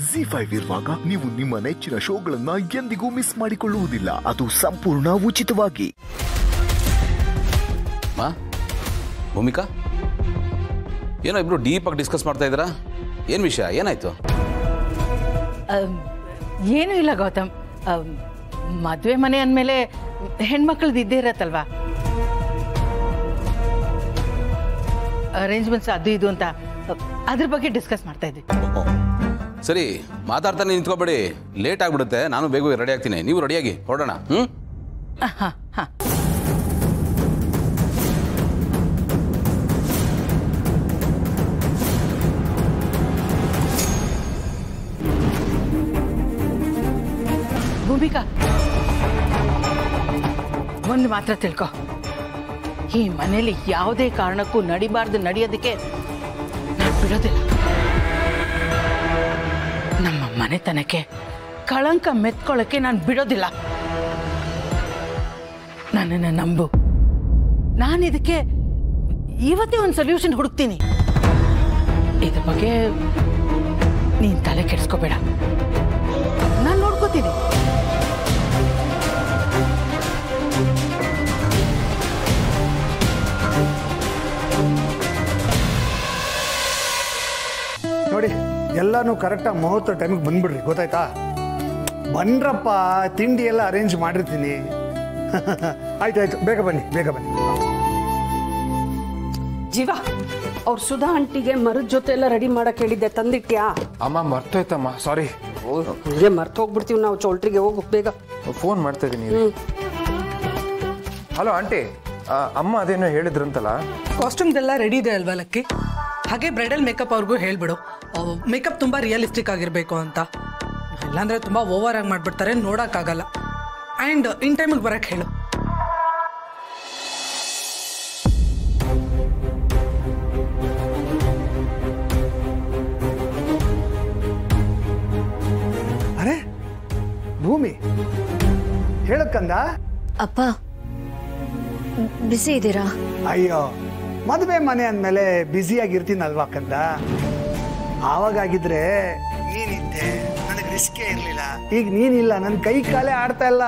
G five ಇರುವಾಗ ನೀವು ನಿಮ್ಮ ನೆಚ್ಚಿನ ಶೋಗಳನ್ನ ಎಂದಿಗೂ ಮಿಸ್ ಮಾಡಿಕೊಳ್ಳುವುದಿಲ್ಲ ಅದು ಸಂಪೂರ್ಣ ಉಚಿತವಾಗಿ ಮಾ ಭೂಮಿಕಾ ಏನೋ ಇಬ್ರು ಡೀಪಾಗಿ ಡಿಸ್ಕಸ್ ಮಾಡ್ತಾ ಇದ್ದೀರಾ ಏನು ವಿಷಯ ಏನಾಯ್ತು ಅಮ್, ಏನೂ ಇಲ್ಲ ಗೌತಮ್ ಮದುವೆ ಮನೆ ಅಂದಮೇಲೆ ಹೆಣ್ಮಕ್ಳದ್ದು ಇದ್ದೇ ಇರತ್ತಲ್ವಾ ಅರೇಂಜ್ಮೆಂಟ್ಸ್ ಅದು ಇದು ಅಂತ ಅಹ್, ಅದ್ರ ಬಗ್ಗೆ ಡಿಸ್ಕಸ್ ಮಾಡ್ತಾ ಇದ್ವಿ ಓ, ಸರಿ ಮಾತಾಡ್ತಾನೆ ನಿಂತ್ಕೋಬೇಡಿ ಲೇಟ್ ಆಗಿಬಿಡುತ್ತೆ ನಾನು ಬೇಗ ರೆಡಿ ಆಗ್ತೀನಿ ನೀವು ರೆಡಿಯಾಗಿ ಹೊರಡೋಣ ಹ್ಞೂ ಹಾಂ ಹಾಂ ಭೂಮಿಕಾ ಒಂದು ಮಾತ್ರ ತಿಳ್ಕೊ ಈ ಮನೇಲಿ ಯಾವುದೇ ಕಾರಣಕ್ಕೂ ನಡಿಬಾರ್ದು ನಡೆಯೋದಕ್ಕೆ ನಾನು ಬಿಡೋದಿಲ್ಲ ನಮ್ಮ ಮನೆತನಕ್ಕೆ ಕಳಂಕ ಮೆತ್ಕೊಳ್ಳೋಕ್ಕೆ ನಾನು ಬಿಡೋದಿಲ್ಲ ನನ್ನನ್ನು ನಂಬು ನಾನು ಇದಕ್ಕೆ ಇವತ್ತೇ ಒಂದು ಸೊಲ್ಯೂಷನ್ ಹುಡುಕ್ತೀನಿ ಇದ್ರ ಬಗ್ಗೆ ನೀನು ತಲೆ ಕೆಡಿಸ್ಕೋಬೇಡ ನಾನು ನೋಡ್ಕೋತೀನಿ ನೋಡಿ ಎಲ್ಲಾನು ಕರೆಕ್ಟಾಗಿ ಮುಹೂರ್ತ ಟೈಮಿಗೆ ಬಂದ್ಬಿಡ್ರಿ ಗೊತ್ತಾಯ್ತಾ ಬನ್ರಪ್ಪ ತಿಂಡಿ ಎಲ್ಲ ಅರೇಂಜ್ ಮಾಡಿರ್ತೀನಿ ಆಯ್ತು ಆಯ್ತು ಬೇಗ ಬನ್ನಿ ಬೇಗ ಬನ್ನಿ ಜೀವ ಅವ್ರ ಸುಧಾ ಆಂಟಿಗೆ ಮರದ ಜೊತೆ ಎಲ್ಲ ರೆಡಿ ಮಾಡಕ್ ಹೇಳಿದ್ದೆ ತಂದಿಟ್ಯಾ ಅಮ್ಮ ಮರ್ತೋಯ್ತಮ್ಮ ಸಾರಿ ಇಲ್ಲೇ ಮರ್ತು ಹೋಗ್ಬಿಡ್ತೀವಿ ನಾವು ಚೌಲ್ಟ್ರಿಗೆ ಹೋಗು ಬೇಗ ಫೋನ್ ಮಾಡ್ತಾ ಇದ್ದೀನಿ ಹಲೋ ಆಂಟಿ ಆ, ಅಮ್ಮ ಅದೇನೋ ಹೇಳಿದ್ರಂತಲ್ಲ ಕಾಸ್ಟ್ಯೂಮ್ದೆಲ್ಲ ರೆಡಿ ಇದೆ ಅಲ್ವಾ ಲಕ್ಕಿ ಹಾಗೆ ಬ್ರೈಡಲ್ ಮೇಕಪ್ ಅವ್ರಿಗೂ ಹೇಳ್ಬಿಡು ಮೇಕಪ್ ತುಂಬ ರಿಯಲಿಸ್ಟಿಕ್ ಆಗಿರಬೇಕು ಅಂತ ಇಲ್ಲಾಂದ್ರೆ ತುಂಬ ಓವರ್ ಆಗಿ ಮಾಡಿಬಿಡ್ತಾರೆ ನೋಡೋಕ್ಕಾಗಲ್ಲ ಆ್ಯಂಡ್ ಇನ್ ಟೈಮಿಗೆ ಬರೋಕ್ಕೆ ಹೇಳು ಅರೆ ಭೂಮಿ ಹೇಳಕ್ಕಂದ ಅಪ್ಪ ಬಿಸಿ ಇದ್ದೀರಾ ಅಯ್ಯೋ ಮದುವೆ ಮನೆ ಅಂದಮೇಲೆ ಬ್ಯುಸಿಯಾಗಿರ್ತೀನಲ್ವಾ ಕಂದ ಆವಾಗಾಗಿದ್ರೆ ನೀನಿದ್ದೆ ನನಗೆ ರಿಸ್ಕೇ ಇರಲಿಲ್ಲ ಈಗ ನೀನಿಲ್ಲ ನನ್ನ ಕೈ ಕಾಲೇ ಆಡ್ತಾ ಇಲ್ಲ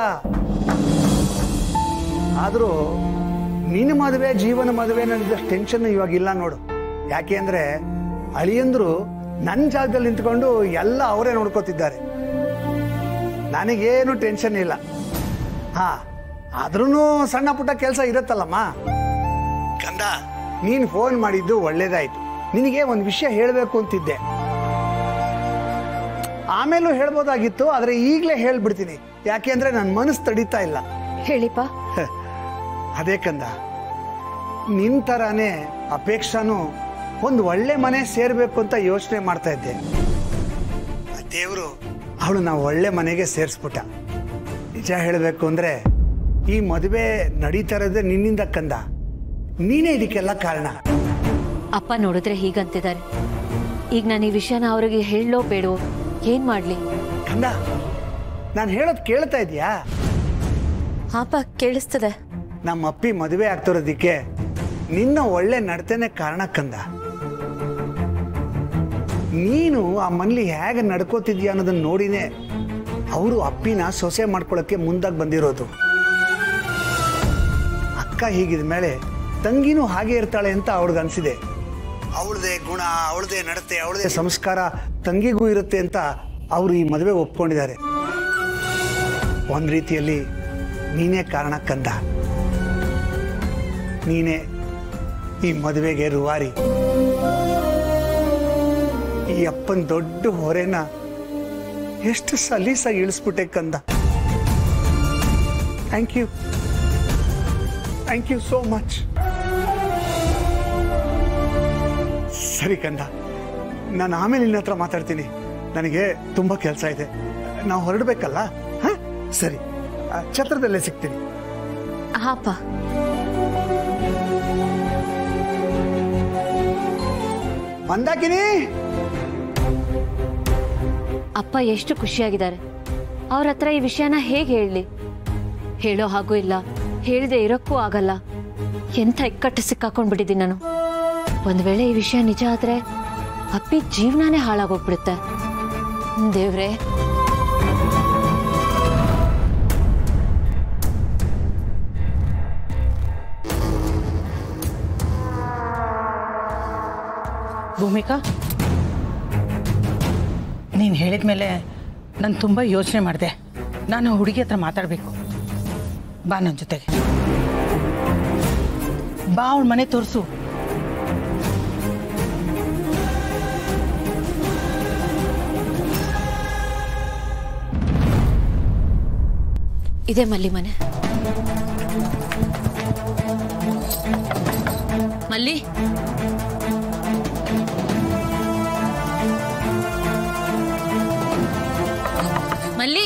ಆದರೂ ನಿನ್ನ ಮದುವೆ ಜೀವನ ಮದುವೆ ನನಗಷ್ಟು ಟೆನ್ಷನ್ ಇವಾಗ ಇಲ್ಲ ನೋಡು ಯಾಕೆ ಅಂದ್ರೆ ಅಳಿಯಂದ್ರು ನನ್ನ ಜಾಗದಲ್ಲಿ ನಿಂತ್ಕೊಂಡು ಎಲ್ಲ ಅವರೇ ನೋಡ್ಕೋತಿದ್ದಾರೆ ನನಗೇನು ಟೆನ್ಷನ್ ಇಲ್ಲ ಹಾ ಆದ್ರೂ ಸಣ್ಣ ಪುಟ್ಟ ಕೆಲಸ ಇರುತ್ತಲ್ಲಮ್ಮ ಕಂದ ನೀನು ಫೋನ್ ಮಾಡಿದ್ದು ಒಳ್ಳೇದಾಯ್ತು ನಿನಗೆ ಒಂದು ವಿಷಯ ಹೇಳಬೇಕು ಅಂತಿದ್ದೆ ಆಮೇಲೂ ಹೇಳ್ಬೋದಾಗಿತ್ತು ಆದ್ರೆ ಈಗಲೇ ಹೇಳ್ಬಿಡ್ತೀನಿ ಯಾಕೆಂದ್ರೆ ನನ್ನ ಮನಸ್ಸು ತಡೀತಾ ಇಲ್ಲ ಹೇಳಿಪ್ಪ ಅದೇ ಕಂದ ನಿನ್ ತರಾನೇ ಅಪೇಕ್ಷಾನು ಒಂದು ಒಳ್ಳೆ ಮನೆ ಸೇರ್ಬೇಕು ಅಂತ ಯೋಚನೆ ಮಾಡ್ತಾ ಇದ್ದೆ ದೇವರು ಅವಳು ನಾವು ಒಳ್ಳೆ ಮನೆಗೆ ಸೇರಿಸ್ಬಿಟ್ಟ ನಿಜ ಹೇಳಬೇಕು ಅಂದ್ರೆ ಈ ಮದುವೆ ನಡೀತಾ ಇರೋದೇ ನಿನ್ನಿಂದ ಕಂದ ನೀನೇ ಇದಕ್ಕೆಲ್ಲ ಕಾರಣ ಅಪ್ಪ ನೋಡಿದ್ರೆ ಹೀಗಂತಿದ್ದಾರೆ ಈಗ ನಾನು ಈ ವಿಷಯನ ಅವ್ರಿಗೆ ಹೇಳಲೋ ಬೇಡೋ ಏನ್ ಮಾಡ್ಲಿ ಕಂದ ನಾನು ಹೇಳೋದು ಕೇಳ್ತಾ ಇದೀಯಾ ಅಪ್ಪ ಕೇಳಿಸ್ತದೆ ನಮ್ಮ ಅಪ್ಪಿ ಮದುವೆ ಆಗ್ತಿರೋದಕ್ಕೆ ನಿನ್ನ ಒಳ್ಳೆ ನಡತೆನೆ ಕಾರಣ ಕಂದ ನೀನು ಆ ಮನೇಲಿ ಹೇಗೆ ನಡ್ಕೋತಿದ್ಯಾ ಅನ್ನೋದನ್ನ ನೋಡಿನೇ ಅವರು ಅಪ್ಪಿನ ಸೊಸೆ ಮಾಡ್ಕೊಳಕ್ಕೆ ಮುಂದಾಗಿ ಬಂದಿರೋದು ಅಕ್ಕ ಹೀಗಿದ ಮೇಲೆ ತಂಗಿನೂ ಹಾಗೆ ಇರ್ತಾಳೆ ಅಂತ ಅವಳಿಗೆ ಅನ್ಸಿದೆ ಅವಳದೇ ಗುಣ ಅವಳದೇ ನಡತೆ ಅವಳದೇ ಸಂಸ್ಕಾರ ತಂಗಿಗೂ ಇರುತ್ತೆ ಅಂತ ಅವರು ಈ ಮದುವೆ ಒಪ್ಕೊಂಡಿದ್ದಾರೆ ಒಂದ್ ರೀತಿಯಲ್ಲಿ ನೀನೇ ಕಾರಣ ಕಂದ ನೀನೇ ಈ ಮದುವೆಗೆ ರುವಾರಿ ಈ ಅಪ್ಪನ ದೊಡ್ಡ ಹೊರೆನ ಎಷ್ಟು ಸಲೀಸಾಗಿ ಇಳಿಸ್ಬಿಟ್ಟೆ ಕಂದ thank you thank you so much ಸರಿ ಕಂದ ನಾನು ಆಮೇಲೆ ನಿನ್ನ ಹತ್ರ ಮಾತಾಡ್ತೀನಿ ನನಗೆ ತುಂಬಾ ಕೆಲಸ ಇದೆ ನಾವು ಹೊರಡ್ಬೇಕಲ್ಲ ಹ? ಸರಿ ಆ, ಛತ್ರದಲ್ಲೇ ಸಿಗ್ತೀನಿ ಹಾಪ ಮಂದಾಕಿನಿ ಅಪ್ಪ ಎಷ್ಟು ಖುಷಿಯಾಗಿದ್ದಾರೆ ಅವ್ರ ಹತ್ರ ಈ ವಿಷಯನ ಹೇಗೆ ಹೇಳಲಿ ಹೇಳೋ ಹಾಗೂ ಇಲ್ಲ ಹೇಳದೆ ಇರೋಕ್ಕೂ ಆಗಲ್ಲ ಎಂಥ ಇಕ್ಕಟ್ಟು ಸಿಕ್ಕಾಕೊಂಡ್ಬಿಟ್ಟಿದ್ದೀನಿ ನಾನು ಒಂದ್ ವೇಳೆ ಈ ವಿಷಯ ನಿಜ ಆದ್ರೆ ಅಪ್ಪಿ ಜೀವನಾನೇ ಹಾಳಾಗೋಗ್ಬಿಡುತ್ತೆ ದೇವ್ರೆ ಭೂಮಿಕಾ ನೀನು ಹೇಳಿದ ಮೇಲೆ ನಾನು ತುಂಬ ಯೋಚನೆ ಮಾಡಿದೆ ನಾನು ಆ ಹುಡುಗಿ ಹತ್ರ ಮಾತಾಡಬೇಕು ಬಾ ನನ್ನ ಜೊತೆಗೆ ಬಾ ಅವಳ ಮನೆ ತೋರಿಸು ಇದೆ ಮಲ್ಲಿ ಮನೆ ಮಲ್ಲಿ ಮಲ್ಲಿ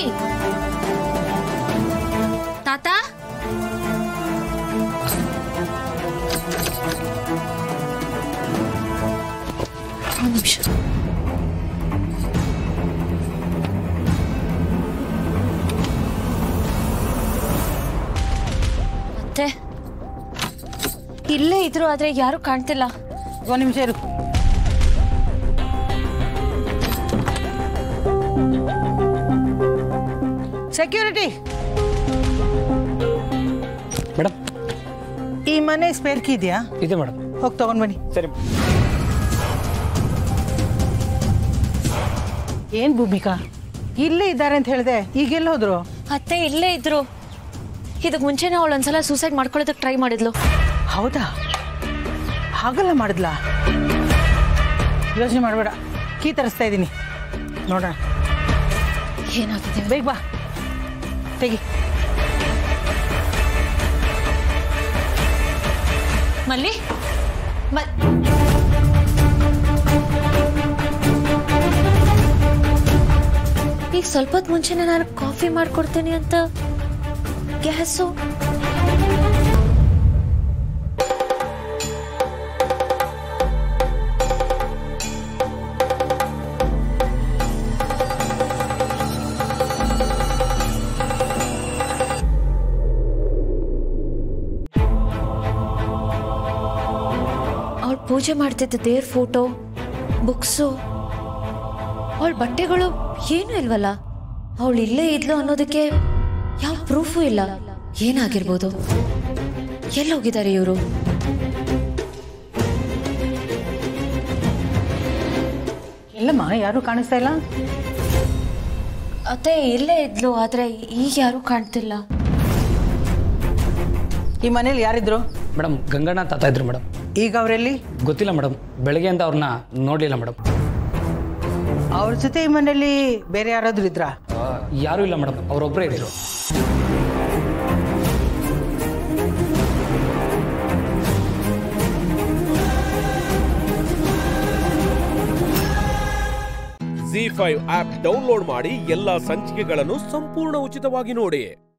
ತಾತ ಒಂದು ನಿಮಿಷ ಮತ್ತೆ ಇಲ್ಲೇ ಇದ್ರು ಆದ್ರೆ ಯಾರು ಕಾಣ್ತಿಲ್ಲ ಒಂದು ನಿಮಿಷ ಇರು ಸೆಕ್ಯೂರಿಟಿ ಮೇಡಮ್ ಈ ಮನೆ ಸ್ಪೇರ್ ಕೀ ಇದೆಯಾ ಇದೆ ಮೇಡಮ್ ಹೋಗಿ ತಗೊಂಡ್ ಬನ್ನಿ ಸರಿ ಏನ್ ಭೂಮಿಕಾ ಇಲ್ಲೇ ಇದ್ದಾರೆ ಅಂತ ಹೇಳಿದೆ ಈಗೆಲ್ಲ ಹೋದ್ರು ಅತ್ತೆ ಇಲ್ಲೇ ಇದ್ರು ಇದಕ್ ಮುಂಚೆನೆ ಅವಳು ಒಂದ್ಸಲ ಸೂಸೈಡ್ ಮಾಡ್ಕೊಳ್ಳೋದಕ್ಕೆ ಟ್ರೈ ಮಾಡಿದ್ಲು ಹೌದಾ ಹಾಗೆಲ್ಲ ಮಾಡಿದ್ಲಾ ಯೋಚನೆ ಮಾಡಬೇಡ ಕೀ ತರಿಸ್ತಾ ಇದ್ದೀನಿ ನೋಡೋಣ ಏನಾಗಿದೆ ಬೇಗ ಬಾ ತೆಗಿ ಮಲ್ಲಿ ಮ- ಈಗ ಸ್ವಲ್ಪ ಹೊತ್ತು ಮುಂಚೆನೆ ನಾನು ಕಾಫಿ ಮಾಡ್ಕೊಡ್ತೀನಿ ಅಂತ ಗ್ಯಾಸು ಅವಳು ಪೂಜೆ ಮಾಡ್ತಿದ್ದ ದೇವ್ರ ಫೋಟೋ ಬುಕ್ಸು ಅವಳ ಬಟ್ಟೆಗಳು ಏನೂ ಇಲ್ವಲ್ಲ ಅವಳು ಇಲ್ಲೇ ಇದ್ಲು ಅನ್ನೋದಕ್ಕೆ ಯಾವ ಪ್ರೂಫು ಇಲ್ಲ ಏನಾಗಿರ್ಬೋದು ಎಲ್ಲೋಗಿದ್ದಾರೆ ಇವರು ಎಲ್ಲಮ್ಮ ಯಾರು ಕಾಣಿಸ್ತಾ ಇಲ್ಲ ಅತ್ತೆ ಇಲ್ಲೇ ಇದ್ಲು ಆದ್ರೆ ಈಗ ಯಾರು ಕಾಣ್ತಿಲ್ಲ ಈ ಮನೇಲಿ ಯಾರಿದ್ರು ಮೇಡಮ್ ಗಂಗಣ್ಣ ತಾತ ಇದ್ರು ಮೇಡಮ್ ಈಗ ಅವರೆಲ್ಲಿ ಗೊತ್ತಿಲ್ಲ ಮೇಡಮ್ ಬೆಳಗ್ಗೆಯಿಂದ ಅವ್ರನ್ನ ನೋಡಲಿಲ್ಲ ಮೇಡಮ್ ಅವ್ರ ಜೊತೆ ಈ ಮನೇಲಿ ಬೇರೆ ಯಾರಾದ್ರೂ ಇದ್ರಾ ಯಾರೂ ಇಲ್ಲ ಮೇಡಮ್ ಅವರೊಬ್ಬರೇ ಇದ್ರು ಜಿ ಫೈವ್ ಆಪ್ ಡೌನ್ಲೋಡ್ ಮಾಡಿ ಎಲ್ಲಾ ಸಂಚಿಕೆಗಳನ್ನು ಸಂಪೂರ್ಣ ಉಚಿತವಾಗಿ ನೋಡಿ